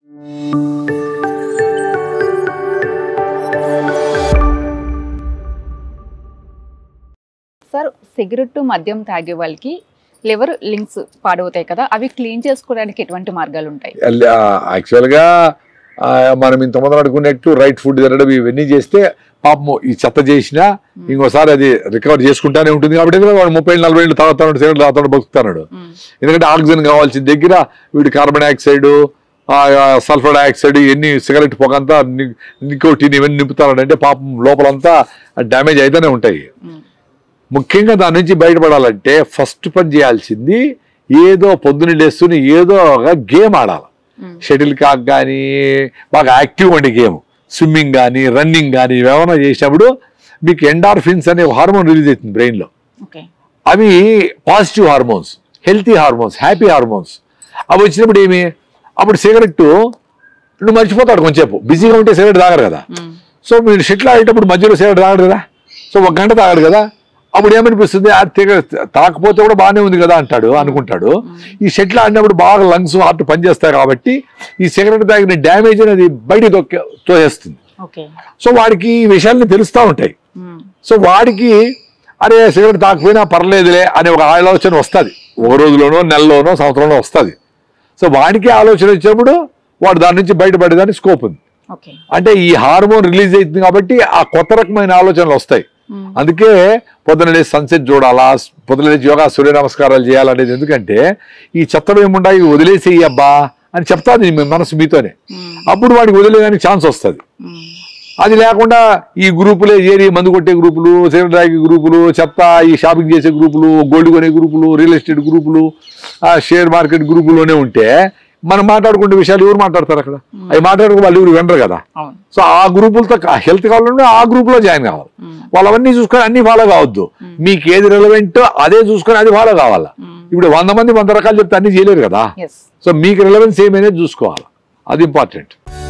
Sir cigarette మద్యం తాగే వాళ్ళకి లివర్ లింక్స్ పాడవుతాయి కదా అవి క్లీన్ చేసుకోవడానికి ఎటువంటి మార్గాలు ఉంటాయి యాక్చువల్గా మనం ఇంతమంది అనుకున్నట్టు రైట్ ఫుడ్ తినడం ఇవన్నీ చేస్తే పాపం ఈ చెత్త చేసినా ఇంకోసారి అది రికవర్ చేసుకుంటానే ఉంటుంది కాబట్టి ఎందుకంటే వాడు ముప్పై ఏళ్ళు, నలభై ఏళ్ళు తాగుతాడు సిగరెట్ తాగుతాడు బతుకుతున్నాడు మ్మ్. ఎందుకంటే ఆక్సిజన్ కావాల్సిన దగ్గర వీడు కార్బన్ డైఆక్సైడ్ సల్ఫర్ డైఆక్సైడ్ ఇవన్నీ సిగరెట్ పొగంతా ని- నికోటిన్ ఇవన్నీ నింపుతాడు అంటే పాపం లోపలంతా డ్యామేజ్ అయితేనే ఉంటాయి మ్మ్. ముఖ్యంగా దాని నుంచి బయటపడాలంటే ఫస్ట్ పని చేయాల్సింది ఏదో పొద్దున్న లేస్తుని ఏదో ఒక గేమ్ ఆడాలి మ్మ్. షటిల్ కాక్ కానీ బాగా యాక్టివ్ ఉండే గేమ్ స్విమ్మింగ్ కానీ రన్నింగ్ కానీ ఏమైనా చేసినప్పుడు మీకు ఎండార్ఫిన్స్ అనే హార్మోన్ రిలీజ్ అవుతుంది బ్రెయిన్లో ఓకే అవి positive hormones healthy hormones happy hormones అవి వచ్చినప్పుడు ఏమి అప్పుడు సిగరెట్ నువ్వు మర్చిపోతాడు కొంచెంసేపు బిజీగా ఉంటే సిగరెట్ తాగరు కదా మ్మ్. సో మీరు షెటిల్ ఆడేటప్పుడు మధ్యలో సిగరెట్ తాగడు కదా సో ఒక గంట తాగడు కదా అప్పుడు ఏమనిపిస్తుంది ఆ తెగ తాకపోతే కూడా బాగానే ఉంది కదా అంటాడు అనుకుంటాడు ఈ షెటిల్ ఆడినప్పుడు బాగా లంగ్స్ హార్ట్ పనిచేస్తాయి కాబట్టి ఈ సిగరెట్ తాగిన డ్యామేజ్ అనేది బయటికి తొక్కే తోసేస్తుంది ఓకే సో వాడికి ఈ విషయాన్ని తెలుస్తూ ఉంటాయి మ్మ్. సో వాడికి అరే సిగరెట్ తాకపోయినా పర్లేదులే అనే ఒక ఆలోచన వస్తుంది ఒక రోజులోనో నెలలోనో సంవత్సరంలో వస్తుంది సో వాడికి ఆలోచన వచ్చినప్పుడు వాడు దాని నుంచి బయటపడేదానికి స్కోప్ ఉంది ఓకే అంటే ఈ హార్మోన్ రిలీజ్ అవుతుంది కాబట్టి ఆ కొత్త రకమైన ఆలోచనలు వస్తాయి మ్మ్. అందుకే పొద్దున లేచి సన్సెట్ చూడాలా పొద్దున లేచి యోగా సూర్య నమస్కారాలు చేయాలనేది ఎందుకంటే ఈ చెత్తలు ఏముండా ఇవి వదిలేసేయి అబ్బా అని చెప్తాది మీ మనసు మీతోనే మ్మ్. అప్పుడు వాడికి వదిలేదానికి ఛాన్స్ వస్తుంది మ్మ్. అది లేకుండా ఈ గ్రూపులే చేరి మందు కొట్టే గ్రూపులు సిగరెట్ తాగే గ్రూపులు చెత్త ఈ షాపింగ్ చేసే గ్రూపులు గోల్డ్ కొనే గ్రూపులు రియల్ ఎస్టేట్ గ్రూపులు ఆ షేర్ మార్కెట్ గ్రూపులోనే ఉంటే మనం మాట్లాడుకునే విషయాలు ఎవరు మాట్లాడతారు అక్కడ అవి మాట్లాడుకుని వాళ్ళు ఎవరు వినరు కదా అవును సో ఆ గ్రూపులతో హెల్త్ కావాలంటే ఆ గ్రూపులో జాయిన్ కావాలి మ్మ్. వాళ్ళు అవన్నీ చూసుకొని అన్ని ఫాలో కావద్దు మీకు ఏది రిలవెంట్ అదే చూసుకొని అది ఫాలో కావాలా మ్మ్. ఇప్పుడు వంద మంది వంద రకాలు చెప్తే అన్ని చేయలేరు కదా ఎస్ సో మీకు రిలవెన్స్ ఏమైనా చూసుకోవాలి అది ఇంపార్టెంట్